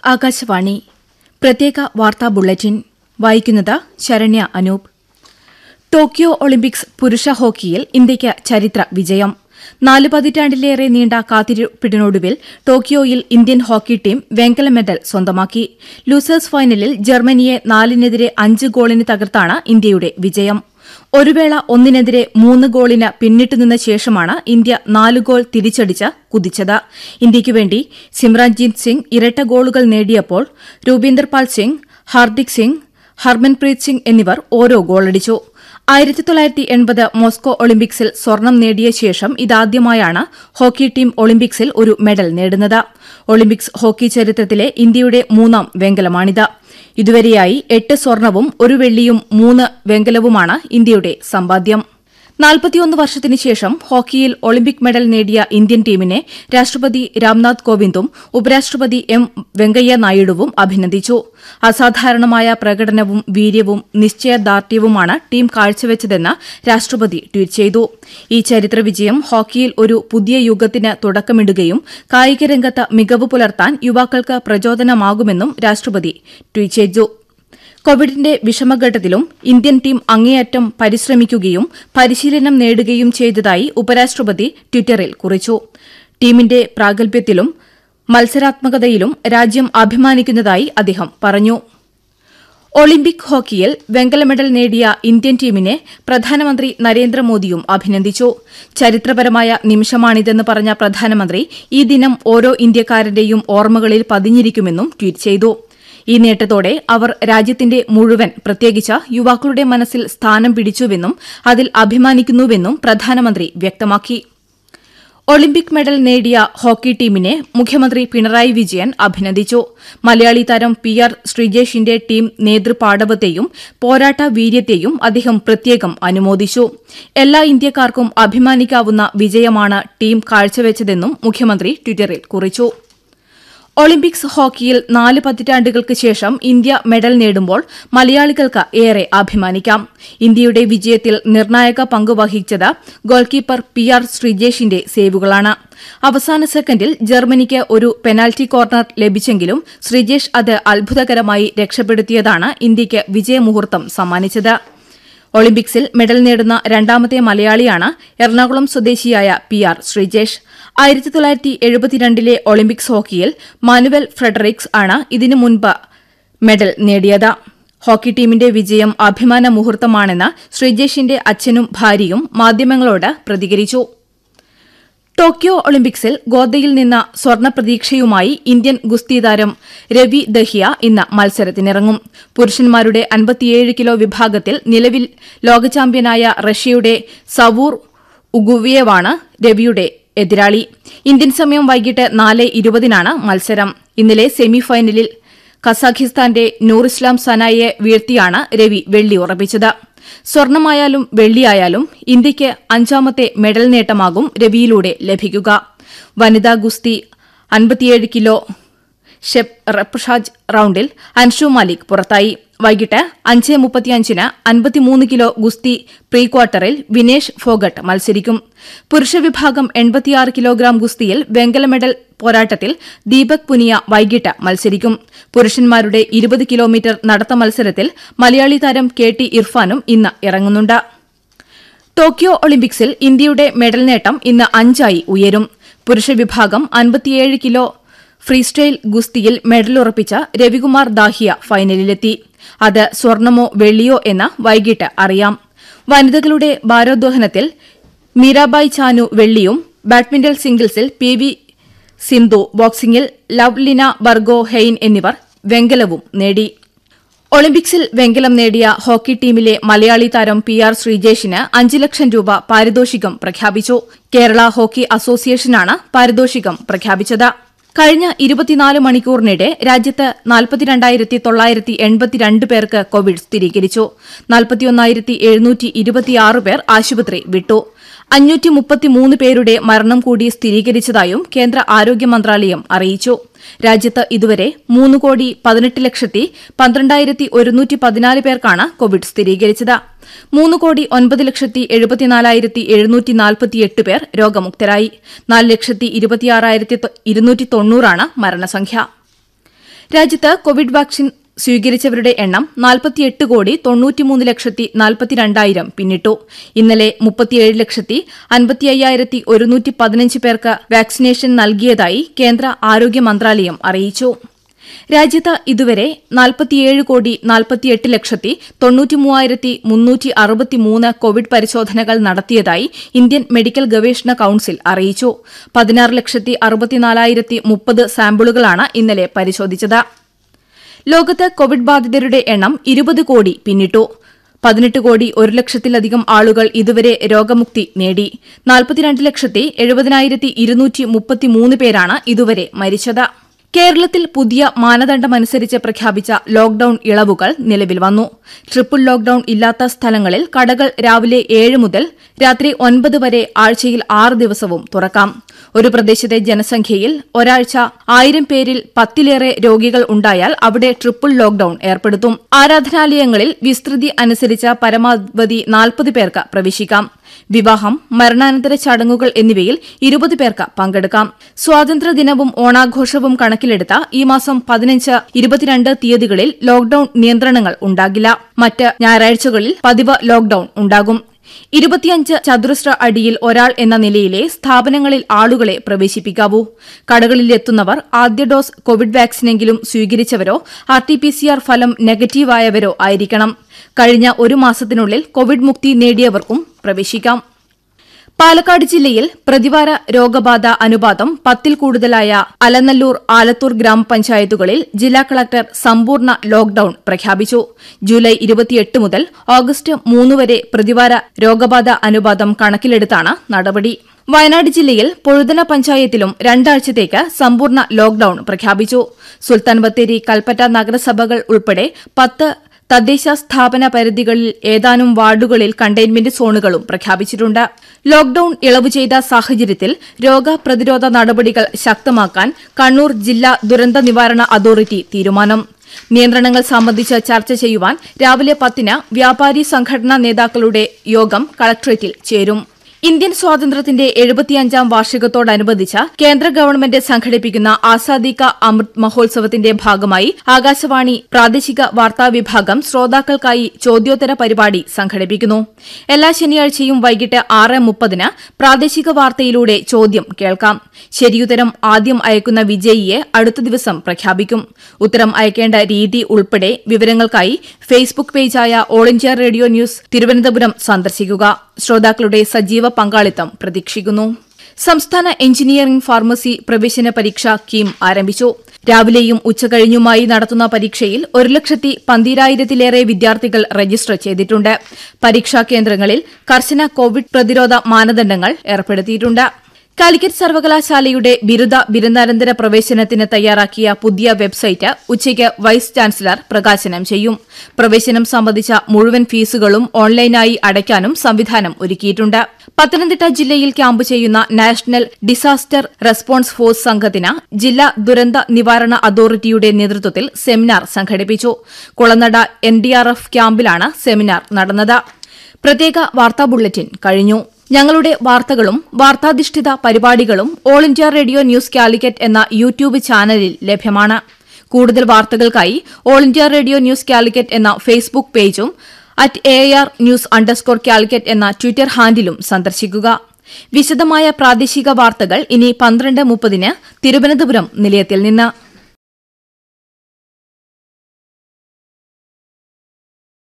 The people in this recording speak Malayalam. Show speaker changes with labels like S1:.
S1: ആകാശവാണി പ്രത്യേക വാർത്താ ബുള്ളറ്റിൻ വായിക്കുന്നത് ശരണ്യ അനൂപ് ടോക്കിയോ ഒളിമ്പിക്സ് പുരുഷ ഹോക്കിയിൽ ഇന്ത്യയ്ക്ക് ചരിത്ര വിജയം നാല് പതിറ്റാണ്ടിലേറെ നീണ്ട കാത്തിരിപ്പിനൊടുവിൽ ടോക്കിയോയിൽ ഇന്ത്യൻ ഹോക്കി ടീം വെങ്കല മെഡൽ സ്വന്തമാക്കി ലൂസേഴ്സ് ഫൈനലിൽ ജർമ്മനിയെ നാലിനെതിരെ അഞ്ച് ഗോളിന് തകർത്താണ് ഇന്ത്യയുടെ വിജയം ഒരു വേള ഒന്നിനെതിരെ മൂന്ന് ഗോളിന് പിന്നിട്ടുനിന്ന ശേഷമാണ് ഇന്ത്യ നാല് ഗോൾ തിരിച്ചടിച്ച് കുതിച്ചത് ഇന്ത്യയ്ക്കുവേണ്ടി സിമ്രാൻജീത് സിംഗ് ഇരട്ട ഗോളുകൾ നേടിയപ്പോൾ രൂപീന്ദർ പാൽ സിംഗ് ഹാർദിക് സിംഗ് ഹർമൻപ്രീത് സിംഗ് എന്നിവർ ഓരോ ഗോളടിച്ചു ആയിരത്തി തൊള്ളായിരത്തി എൺപത് മോസ്കോ ഒളിമ്പിക്സിൽ സ്വർണം നേടിയ ശേഷം ഇതാദ്യമായാണ് ഹോക്കി ടീം ഒളിമ്പിക്സിൽ ഒരു മെഡൽ നേടുന്നത് ഒളിമ്പിക്സ് ഹോക്കി ചരിത്രത്തിലെ ഇന്ത്യയുടെ മൂന്നാം വെങ്കലമാണിത് ഇതുവരെയായി എട്ട് സ്വർണവും ഒരു വെള്ളിയും മൂന്ന് വെങ്കലവുമാണ് ഇന്ത്യയുടെ സമ്പാദ്യം നാൽപ്പത്തിയൊന്ന് വർഷത്തിനു ശേഷം ഹോക്കിയിൽ ഒളിമ്പിക് മെഡൽ നേടിയ ഇന്ത്യൻ ടീമിനെ രാഷ്ട്രപതി രാംനാഥ് കോവിന്ദും ഉപരാഷ്ട്രപതി എം വെങ്കയ്യ നായിഡുവും അഭിനന്ദിച്ചു അസാധാരണമായ പ്രകടനവും വീര്യവും നിശ്ചയദാർഢ്യവുമാണ് ടീം കാഴ്ചവെച്ചതെന്ന് രാഷ്ട്രപതി ട്വീറ്റ് ചെയ്തു ഈ ചരിത്ര വിജയം ഹോക്കിയിൽ ഒരു പുതിയ യുഗത്തിന് തുടക്കമിടുകയും കായികരംഗത്ത് മികവ് പുലർത്താൻ യുവാക്കൾക്ക് പ്രചോദനമാകുമെന്നും രാഷ്ട്രപതി ട്വീറ്റ് ചെയ്തു കോവിഡിന്റെ വിഷമഘട്ടത്തിലും ഇന്ത്യൻ ടീം അങ്ങേയറ്റം പരിശ്രമിക്കുകയും പരിശീലനം നേടുകയും ചെയ്തതായി ഉപരാഷ്ട്രപതി ട്വിറ്ററിൽ കുറിച്ചു ടീമിന്റെ പ്രാഗൽഭ്യത്തിലും മത്സരാത്മകതയിലും രാജ്യം അഭിമാനിക്കുന്നതായി അദ്ദേഹം പറഞ്ഞു ഒളിമ്പിക് ഹോക്കിയിൽ വെങ്കല മെഡൽ നേടിയ ഇന്ത്യൻ ടീമിനെ പ്രധാനമന്ത്രി നരേന്ദ്രമോദിയും അഭിനന്ദിച്ചു ചരിത്രപരമായ നിമിഷമാണിതെന്ന് പറഞ്ഞ പ്രധാനമന്ത്രി ഈ ദിനം ഓരോ ഇന്ത്യക്കാരന്റെയും ഓർമ്മകളിൽ പതിഞ്ഞിരിക്കുമെന്നും ട്വീറ്റ് ചെയ്തു ഈ നേട്ടത്തോടെ അവർ രാജ്യത്തിന്റെ മുഴുവൻ പ്രത്യേകിച്ച് യുവാക്കളുടെ മനസ്സിൽ സ്ഥാനം പിടിച്ചുവെന്നും അതിൽ അഭിമാനിക്കുന്നുവെന്നും പ്രധാനമന്ത്രി വ്യക്തമാക്കി ഒളിമ്പിക് മെഡൽ നേടിയ ഹോക്കി ടീമിനെ മുഖ്യമന്ത്രി പിണറായി വിജയൻ അഭിനന്ദിച്ചു മലയാളി താരം പി ആർ ശ്രീജേഷിന്റെ ടീം നേതൃപാടവത്തെയും പോരാട്ട വീര്യത്തെയും അദ്ദേഹം പ്രത്യേകം അനുമോദിച്ചു എല്ലാ ഇന്ത്യക്കാർക്കും അഭിമാനിക്കാവുന്ന വിജയമാണ് ടീം കാഴ്ചവെച്ചതെന്നും മുഖ്യമന്ത്രി ട്വിറ്ററിൽ കുറിച്ചു ഒളിമ്പിക്സ് ഹോക്കിയിൽ നാല് പതിറ്റാണ്ടുകൾക്ക് ശേഷം ഇന്ത്യ മെഡൽ നേടുമ്പോൾ മലയാളികൾക്ക് ഏറെ അഭിമാനിക്കാം ഇന്ത്യയുടെ വിജയത്തിൽ നിർണായക പങ്ക് വഹിച്ചത് ഗോൾകീപ്പർ പി ആർ ശ്രീജേഷിന്റെ സേവുകളാണ് അവസാന സെക്കൻഡിൽ ജർമ്മനിക്ക് ഒരു പെനാൽറ്റി കോർണർ ലഭിച്ചെങ്കിലും ശ്രീജേഷ് അത് അത്ഭുതകരമായി രക്ഷപ്പെടുത്തിയതാണ് ഇന്ത്യയ്ക്ക് വിജയമുഹൂർത്തം സമ്മാനിച്ചത് ഒളിമ്പിക്സിൽ മെഡൽ നേടുന്ന രണ്ടാമത്തെ മലയാളിയാണ് എറണാകുളം സ്വദേശിയായ പി ആർ ശ്രീജേഷ് ആയിരത്തി തൊള്ളായിരത്തി എഴുപത്തിരണ്ടിലെ ഒളിമ്പിക്സ് ഹോക്കിയിൽ മാനുവൽ ഫ്രെഡറിക്സ് ആണ് ഇതിനു മുൻപ് മെഡൽ നേടിയത് ഹോക്കി ടീമിന്റെ വിജയം അഭിമാന മുഹൂർത്തമാണെന്ന് ശ്രീജേഷിന്റെ അച്ഛനും ഭാര്യയും മാധ്യമങ്ങളോട് പ്രതികരിച്ചു ടോക്കിയോ ഒളിമ്പിക്സിൽ ഗോദയിൽ നിന്ന് സ്വർണ്ണ പ്രതീക്ഷയുമായി ഇന്ത്യൻ ഗുസ്തി താരം രവി ദഹിയ ഇന്ന് മത്സരത്തിനിറങ്ങും പുരുഷന്മാരുടെ അൻപത്തിയേഴ് കിലോ വിഭാഗത്തിൽ നിലവിൽ ലോക ചാമ്പ്യനായ റഷ്യയുടെ സവൂർ ഉഗുവിയവാണ് രവിയുടെ എതിരാളി ഇന്ത്യൻ സമയം വൈകിട്ട് നാല് ഇരുപതിനാണ് മത്സരം ഇന്നലെ സെമിഫൈനലിൽ കസാഖിസ്ഥാന്റെ നൂർ ഇസ്ലാം സനായെ വീഴ്ത്തിയാണ് രവി വെള്ളി ഉറപ്പിച്ചത് സ്വർണമായാലും വെള്ളിയായാലും ഇന്ത്യയ്ക്ക് അഞ്ചാമത്തെ മെഡൽ നേട്ടമാകും രവിയിലൂടെ ലഭിക്കുക വനിതാ ഗുസ്തി അൻപത്തിയേഴ് കിലോ ഷെപ് റപ്ഷാജ് റൌണ്ടിൽ അൻഷു മാലിക് പുറത്തായി വൈകിട്ട് അഞ്ച് മുപ്പത്തിയഞ്ചിന് അൻപത്തിമൂന്ന് കിലോ ഗുസ്തി പ്രീ ക്വാർട്ടറിൽ വിനേഷ് ഫോഗട്ട് മത്സരിക്കും പുരുഷ വിഭാഗം എൺപത്തിയാറ് കിലോഗ്രാം ഗുസ്തിയിൽ വെങ്കല മെഡൽ പോരാട്ടത്തിൽ ദീപക് പുനിയ വൈകിട്ട് മത്സരിക്കും പുരുഷന്മാരുടെ ഇരുപത് കിലോമീറ്റർ നടത്ത മത്സരത്തിൽ മലയാളി താരം കെ ടി ഇർഫാനും ഇന്ന് ഇറങ്ങുന്നുണ്ട് ടോക്കിയോ ഒളിമ്പിക്സിൽ ഇന്ത്യയുടെ മെഡൽ നേട്ടം ഇന്ന് അഞ്ചായി ഉയരും പുരുഷ വിഭാഗം അൻപത്തിയേഴ് കിലോ ഫ്രീസ്റ്റൈൽ ഗുസ്തിയിൽ മെഡലുറപ്പിച്ച രവികുമാർ ദാഹിയ ഫൈനലിലെത്തി അത് സ്വർണമോ വെള്ളിയോ എന്ന് വൈകിട്ട് അറിയാം വനിതകളുടെ ഭാരോദ്വഹനത്തിൽ മീരാബായ് ചാനു വെള്ളിയും ബാഡ്മിന്റൺ സിംഗിൾസിൽ പി വി സിന്ധു ബോക്സിംഗിൽ ലവ്ലിന ബർഗോ ഹെയ്ൻ എന്നിവർ വെങ്കലവും നേടി ഒളിമ്പിക്സിൽ വെങ്കലം നേടിയ ഹോക്കി ടീമിലെ മലയാളി താരം പി ആർ ശ്രീജേഷിന് അഞ്ച് ലക്ഷം രൂപ പാരിതോഷികം പ്രഖ്യാപിച്ചു കേരള ഹോക്കി അസോസിയേഷനാണ് പാരിതോഷികം പ്രഖ്യാപിച്ചത് കഴിഞ്ഞ ഇരുപത്തിനാല് മണിക്കൂറിനിടെ രാജ്യത്ത് നാൽപ്പത്തിരണ്ടായിരത്തി തൊള്ളായിരത്തി എൺപത്തിരണ്ട് പേർക്ക് കോവിഡ് സ്ഥിരീകരിച്ചു നാൽപ്പത്തിയൊന്നായിരത്തി എഴുന്നൂറ്റി ഇരുപത്തിയാറ് പേർ ആശുപത്രി വിട്ടു അഞ്ഞൂറ്റി മുപ്പത്തിമൂന്ന് പേരുടെ മരണം കൂടി സ്ഥിരീകരിച്ചതായും കേന്ദ്ര ആരോഗ്യ മന്ത്രാലയം അറിയിച്ചു രാജ്യത്ത് ഇതുവരെ മൂന്ന് കോടി പതിനെട്ട് ലക്ഷത്തി പന്ത്രണ്ടായിരത്തി ഒരുന്നൂറ്റി പതിനാല് പേർക്കാണ് കോവിഡ് സ്ഥിരീകരിച്ചത് മൂന്ന് കോടി ഒൻപത് ലക്ഷത്തി എഴുപത്തിനാലായിരത്തി എഴുന്നൂറ്റി നാൽപ്പത്തിയെട്ട് പേർ രോഗമുക്തരായി നാല് ലക്ഷത്തി ഇരുപത്തിയാറായിരത്തി തൊ- ഇരുന്നൂറ്റി തൊണ്ണൂറാണ് മരണസംഖ്യ രാജ്യത്ത് കോവിഡ് വാക്സിൻ സ്വീകരിച്ചവരുടെ എണ്ണം നാൽപ്പത്തിയെട്ട് കോടി തൊണ്ണൂറ്റിമൂന്ന് ലക്ഷത്തി നാൽപ്പത്തിരണ്ടായിരം പിന്നിട്ടു ഇന്നലെ മുപ്പത്തിയേഴ് ലക്ഷത്തി അൻപത്തി അയ്യായിരത്തി ഒരുന്നൂറ്റി പതിനഞ്ച് പേർക്ക് വാക്സിനേഷൻ നൽകിയതായി കേന്ദ്ര ആരോഗ്യ മന്ത്രാലയം അറിയിച്ചു രാജ്യത്ത് ഇതുവരെ നാൽപ്പത്തിയേഴ് കോടി നാൽപ്പത്തിയെട്ട് ലക്ഷത്തി തൊണ്ണൂറ്റിമൂവായിരത്തി മുന്നൂറ്റി അറുപത്തിമൂന്ന് കോവിഡ് പരിശോധനകൾ നടത്തിയതായി ഇന്ത്യൻ മെഡിക്കൽ ഗവേഷണ കൌൺസിൽ അറിയിച്ചു പതിനാറ് ലക്ഷത്തി അറുപത്തിനാലായിരത്തി മുപ്പത് സാമ്പിളുകളാണ് ഇന്നലെ പരിശോധിച്ചത് ലോകത്ത് കോവിഡ് ബാധിതരുടെ എണ്ണം ഇരുപത് കോടി പിന്നിട്ടു പതിനെട്ട് കോടി ഒരു ലക്ഷത്തിലധികം ആളുകൾ ഇതുവരെ രോഗമുക്തി നേടി നാൽപ്പത്തിരണ്ട് ലക്ഷത്തി എഴുപതിനായിരത്തി ഇരുന്നൂറ്റി മുപ്പത്തിമൂന്ന് പേരാണ് ഇതുവരെ മരിച്ചത് കേരളത്തിൽ പുതിയ മാനദണ്ഡമനുസരിച്ച് പ്രഖ്യാപിച്ച ലോക്ഡൌൺ ഇളവുകൾ നിലവിൽ വന്നു ട്രിപ്പിൾ ലോക്ഡൌൺ ഇല്ലാത്ത സ്ഥലങ്ങളിൽ കടകൾ രാവിലെ ഏഴ് മുതൽ രാത്രി ഒൻപത് വരെ ആഴ്ചയിൽ ആറ് ദിവസവും തുറക്കാം ഒരു പ്രദേശത്തെ ജനസംഖ്യയിൽ ഒരാഴ്ച ആയിരം പേരിൽ പത്തിലേറെ രോഗികൾ ഉണ്ടായാൽ അവിടെ ട്രിപ്പിൾ ലോക്ഡൌൺ ഏർപ്പെടുത്തും ആരാധനാലയങ്ങളിൽ വിസ്തൃതി അനുസരിച്ച് പരമാവധി നാൽപ്പത് പേർക്ക് പ്രവേശിക്കാം വിവാഹം മരണാനന്തര ചടങ്ങുകൾ എന്നിവയിൽ ഇരുപത് പേർക്ക് പങ്കെടുക്കാം സ്വാതന്ത്ര്യദിനവും ഓണാഘോഷവും കണക്കിലെടുത്ത ഈ മാസം പതിനഞ്ച് ഇരുപത്തിരണ്ട് തീയതികളിൽ ലോക്ഡൌൺ നിയന്ത്രണങ്ങൾ ഉണ്ടാകില്ല മറ്റ് ഞായറാഴ്ചകളിൽ പതിവ് ലോക്ഡൌൺ ഉണ്ടാകും ഇരുപത്തിയഞ്ച് ചതുരശ്ര അടിയിൽ ഒരാൾ എന്ന നിലയിലെ സ്ഥാപനങ്ങളിൽ ആളുകളെ പ്രവേശിപ്പിക്കാവൂ കടകളിലെത്തുന്നവർ ആദ്യ ഡോസ് കോവിഡ് വാക്സിനെങ്കിലും സ്വീകരിച്ചവരോ ആർടിപിസിആർ ഫലം നെഗറ്റീവായവരോ ആയിരിക്കണം കഴിഞ്ഞ ഒരു മാസത്തിനുള്ളിൽ കോവിഡ് മുക്തി നേടിയവർക്കും പ്രവേശിക്കാം പാലക്കാട് ജില്ലയിൽ പ്രതിവാര രോഗബാധ അനുപാതം പത്തിൽ കൂടുതലായ അലനല്ലൂർ ആലത്തൂർ ഗ്രാമപഞ്ചായത്തുകളിൽ ജില്ലാ കളക്ടർ സമ്പൂർണ്ണ ലോക്ഡൌൺ പ്രഖ്യാപിച്ചു ജൂലൈ ഇരുപത്തിയെട്ട് മുതൽ ഓഗസ്റ്റ് മൂന്ന് വരെ പ്രതിവാര രോഗബാധ അനുപാതം കണക്കിലെടുത്താണ് നടപടി വയനാട് ജില്ലയിൽ പൊഴുതന പഞ്ചായത്തിലും രണ്ടാഴ്ചത്തേക്ക് സമ്പൂർണ്ണ ലോക്ഡൌൺ പ്രഖ്യാപിച്ചു സുൽത്താൻ ബത്തേരി കൽപ്പറ്റ നഗരസഭകൾ ഉൾപ്പെടെ പത്ത് തദ്ദേശ സ്ഥാപന പരിധികളിൽ ഏതാനും വാർഡുകളിൽ കണ്ടെയ്ൻമെന്റ് സോണുകളും പ്രഖ്യാപിച്ചിട്ടുണ്ട് ലോക്ഡൌൺ ഇളവ് ചെയ്ത സാഹചര്യത്തിൽ രോഗപ്രതിരോധ നടപടികൾ ശക്തമാക്കാൻ കണ്ണൂർ ജില്ലാ ദുരന്ത നിവാരണ അതോറിറ്റി തീരുമാനം നിയന്ത്രണങ്ങൾ സംബന്ധിച്ച് ചർച്ച ചെയ്യുവാൻ രാവിലെ പത്തിന് വ്യാപാരി സംഘടനാ നേതാക്കളുടെ യോഗം കളക്ടറേറ്റിൽ ചേരും ഇന്ത്യൻ സ്വാതന്ത്ര്യത്തിന്റെ എഴുപത്തിയഞ്ചാം വാർഷികത്തോടനുബന്ധിച്ച് കേന്ദ്ര ഗവൺമെന്റ് സംഘടിപ്പിക്കുന്ന ആസാദി കാ അമൃത് മഹോത്സവത്തിന്റെ ഭാഗമായി ആകാശവാണി പ്രാദേശിക വാർത്താ വിഭാഗം ശ്രോതാക്കൾക്കായി ചോദ്യോത്തര പരിപാടി സംഘടിപ്പിക്കുന്നു എല്ലാ ശനിയാഴ്ചയും വൈകിട്ട് ആറ് മുപ്പതിന് പ്രാദേശിക വാർത്തയിലൂടെ ചോദ്യം കേൾക്കാം ശരിയുത്തരം ആദ്യം അയക്കുന്ന വിജയിയെ അടുത്ത ദിവസം പ്രഖ്യാപിക്കും ഉത്തരം അയക്കേണ്ട രീതി ഉൾപ്പെടെ വിവരങ്ങൾക്കായി ഫേസ്ബുക്ക് പേജായ all India radio news Thiruvananthapuram സന്ദർശിക്കുക ശ്രോതാക്കളുടെ സജീവ പങ്കാളിത്തം പ്രതീക്ഷിക്കുന്നു സംസ്ഥാന എഞ്ചിനീയറിംഗ് ഫാർമസി പ്രവേശന പരീക്ഷ കീം ആരംഭിച്ചു രാവിലെയും ഉച്ചകഴിഞ്ഞുമായി നടത്തുന്ന പരീക്ഷയിൽ ഒരു ലക്ഷത്തി പന്തിരായിരത്തിലേറെ വിദ്യാർത്ഥികൾ രജിസ്റ്റർ ചെയ്തിട്ടുണ്ട് പരീക്ഷാ കേന്ദ്രങ്ങളിൽ കർശന കോവിഡ് പ്രതിരോധ മാനദണ്ഡങ്ങൾ ഏർപ്പെടുത്തിയിട്ടുണ്ട് കാലിക്കറ്റ് സർവകലാശാലയുടെ ബിരുദ ബിരുദാനന്തര പ്രവേശനത്തിന് തയ്യാറാക്കിയ പുതിയ വെബ്സൈറ്റ് ഉച്ചയ്ക്ക് വൈസ് ചാൻസലർ പ്രകാശനം ചെയ്യും പ്രവേശനം സംബന്ധിച്ച മുഴുവൻ ഫീസുകളും ഓൺലൈനായി അടയ്ക്കാനും സംവിധാനം ഒരുക്കിയിട്ടുണ്ട് പത്തനംതിട്ട ജില്ലയിൽ ക്യാമ്പ് ചെയ്യുന്ന നാഷണൽ ഡിസാസ്റ്റർ റെസ്പോൺസ് ഫോഴ്സ് സംഘത്തിന് ജില്ലാ ദുരന്ത നിവാരണ അതോറിറ്റിയുടെ നേതൃത്വത്തിൽ സെമിനാർ സംഘടിപ്പിച്ചു കുളനട എൻഡിആർഎഫ് ക്യാമ്പിലാണ് സെമിനാർ നടന്നത് പ്രത്യേക വാർത്താ ബുള്ളറ്റിൻ കഴിഞ്ഞു ഞങ്ങളുടെ വാർത്തകളും വാർത്താധിഷ്ഠിത പരിപാടികളും all India radio news Calicut എന്ന യൂട്യൂബ് ചാനലിൽ ലഭ്യമാണ് കൂടുതൽ വാർത്തകൾക്കായി all India radio news Calicut എന്ന ഫേസ്ബുക്ക് പേജും at A R news underscore Calicut എന്ന ട്വിറ്റർ ഹാൻഡിലും സന്ദർശിക്കുക വിശദമായ പ്രാദേശിക വാർത്തകൾ ഇനി പന്ത്രണ്ട് മുപ്പതിന് തിരുവനന്തപുരം നിലയത്തിൽ നിന്ന്